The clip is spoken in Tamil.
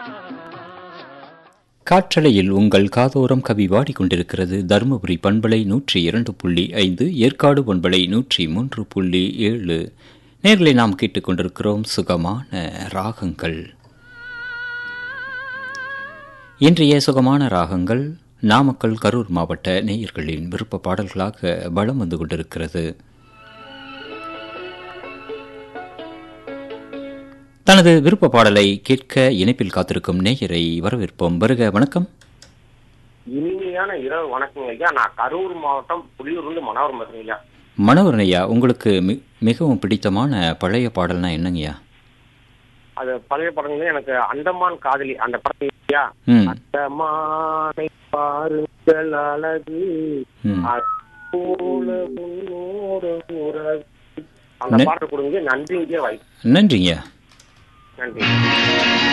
காற்றலையில் உங்கள் காதோரம் கவி வாடிக்கொண்டிருக்கிறது தருமபுரி பண்பலை நூற்றி இரண்டு புள்ளி ஐந்து ஏற்காடு பண்பலை நூற்றி மூன்று புள்ளி ஏழு நேர்களை நாம் கேட்டுக்கொண்டிருக்கிறோம் சுகமான ராகங்கள் இன்றைய சுகமான ராகங்கள் நாமக்கல் கரூர் மாவட்ட நேயர்களின் விருப்ப பாடல்களாக வலம் வந்து கொண்டிருக்கிறது தனது விருப்ப பாடலை கேட்க இணைப்பில் காத்திருக்கும் நேயரை வரவேற்போம் வருக வணக்கம் இனிமையான இரவு வணக்கம் ஐயா நான் கரூர் மாவட்டம் புலியூர்லேருந்து மனோரம் பேசுறேன் ஐயா மனோகரன் ஐயா உங்களுக்கு மி- மிகவும் பிடித்தமான பழைய பாடல்னா என்னங்கய்யா அது பழைய படங்கள் எனக்கு அண்டமான் காதலி அந்த படம் ஐயா ம் அண்டமானை பாருங்கள் அழகு ம். போல உன்னோடு உறவு. அந்த நே- பாடல் கொடுங்க நன்றி இங்கே வாய்ப்பு நன்றிங்கய்யா நன்றி